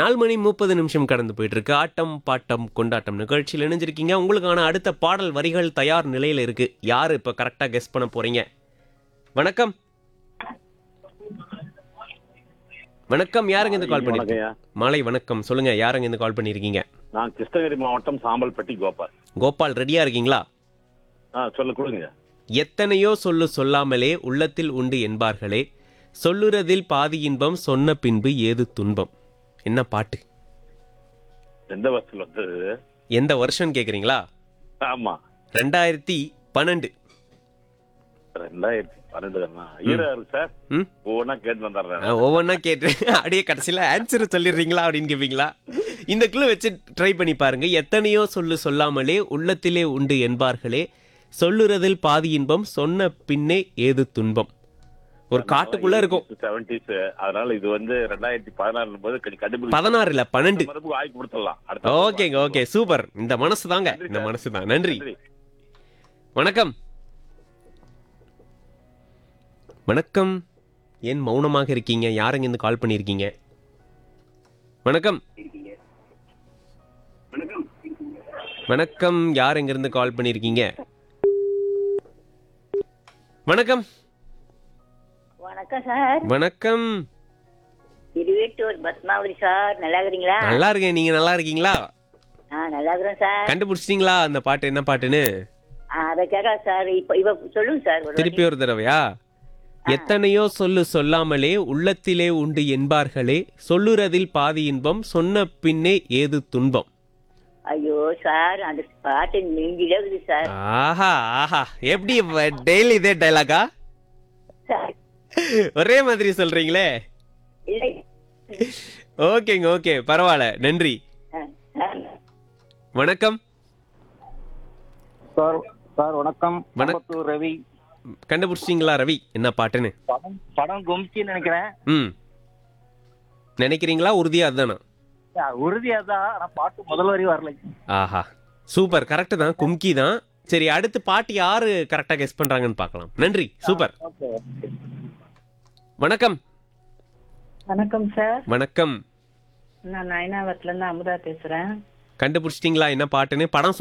நாலு மணி முப்பது நிமிஷம் கடந்து போயிட்டு இருக்கு ஆட்டம் பாட்டம் கொண்டாட்டம் நிகழ்ச்சியில் இணைஞ்சிருக்கீங்க உங்களுக்கான அடுத்த பாடல் வரிகள் தயார் நிலையில இருக்கு யாரு இப்ப கரெக்டா கெஸ் பண்ண போறீங்க வணக்கம் வணக்கம் யாருங்க இந்த கால் பண்ணிருக்கீங்க வணக்கம்யா. மாலை வணக்கம் சொல்லுங்க யாருங்க இந்த கால் பண்ணிருக்கீங்க நான் கிருஷ்ணகிரி மாவட்டம் சாம்பல்பட்டி கோபால் கோபால் ரெடியா இருக்கீங்களா ஆ சொல்ல கொடுங்க எத்தனையோ சொல்லு சொல்லாமலே உள்ளத்தில் உண்டு என்பார்களே சொல்லுறதில் பாதி இன்பம் சொன்ன பின்பு ஏது துன்பம் என்ன பாட்டு எந்த வருஷத்துல வந்தது எந்த வருஷம் கேக்குறீங்களா ஆமா ரெண்டாயிரத்தி பன்னெண்டு ரெண்டாயிரத்தி பன்னெண்டு தானா ஈரா இருக்கு சார் ம் ஒவ்வொன்றா கேட்டு வந்துடுறேன் நான் ஒவ்வொன்றா கேட்டு அப்படியே கடைசியில் ஆன்சர் சொல்லிடுறீங்களா அப்படின்னு கேட்பீங்களா இந்த குழு வச்சு ட்ரை பண்ணி பாருங்க எத்தனையோ சொல்லு சொல்லாமலே உள்ளத்திலே உண்டு என்பார்களே சொல்லுறதில் பாதி இன்பம் சொன்ன பின்னே ஏது துன்பம் ஒரு காட்டுக்குள்ள இருக்கும் செவன்டிஸ் அதனால இது வந்து ரெண்டாயிரத்தி பதினாறு போது கொஞ்சம் கண்டுபிடிச்சு பதினாறு இல்ல பன்னெண்டு மறுபடியும் வாய்ப்பு கொடுத்துடலாம் அடுத்த ஓகேங்க ஓகே சூப்பர் இந்த மனசு தாங்க இந்த மனசு தான் நன்றி நன்றி வணக்கம் வணக்கம் ஏன் மௌனமாக இருக்கீங்க யாருங்க இருந்து கால் பண்ணியிருக்கீங்க வணக்கம் வணக்கம் யார் இருந்து கால் பண்ணியிருக்கீங்க வணக்கம் வணக்கம் சார் வணக்கம் திருவேட்டூர் பத்மாவதி சார் நல்லா இருக்கிறீங்களா நல்லா இருக்கேன் நீங்க நல்லா இருக்கீங்களா ஆ நல்லா இருக்கிறேன் சார் கண்டுபிடிச்சிட்டீங்களா அந்த பாட்டு என்ன பாட்டுன்னு ஆ, அதை கேட்கா சார் இப்போ இவ சொல்லுங்க சார் ஒரு திருப்பி ஒரு தடவையா எத்தனையோ சொல்லு சொல்லாமலே உள்ளத்திலே உண்டு என்பார்களே சொல்லுறதில் பாதி இன்பம் சொன்ன பின்னே ஏது துன்பம் ஐயோ சார் அந்த பாட்டு நெஞ்சிலே இருக்குது சார் ஆஹா ஆஹா எப்படி டெய்லி இதே டைலாகா சார் ஒரே மாதிரி சொல்றீங்களே இல்லை ஓகேங்க ஓகே பரவாயில்ல நன்றி ஆ, சார் வணக்கம் சார் சார் வணக்கம் வணக்- அம்பத்தூர் ரவி கண்டுபிடிச்சிங்களா ரவி என்ன பாட்டுன்னு படம் படம் கும்கின்னு நினைக்கிறேன் ம் நினைக்கிறீங்களா உறுதியா அதுதானா ஆ, உறுதியா தான் ஆனா பாட்டு முதல் வரி வரல ஆஹா சூப்பர் கரெக்ட் தான் கும்கி தான் சரி அடுத்து பாட்டு யாரு கரெக்டா கெஸ் பண்றாங்கன்னு பார்க்கலாம் நன்றி சூப்பர் ஓகே வணக்கம் வணக்கம் சார் வணக்கம் நான் நயனாவரத்துல இருந்து அமுதா பேசுறேன் கண்டுபிடிச்சிட்டீங்களா என்ன பாட்டுன்னு படம்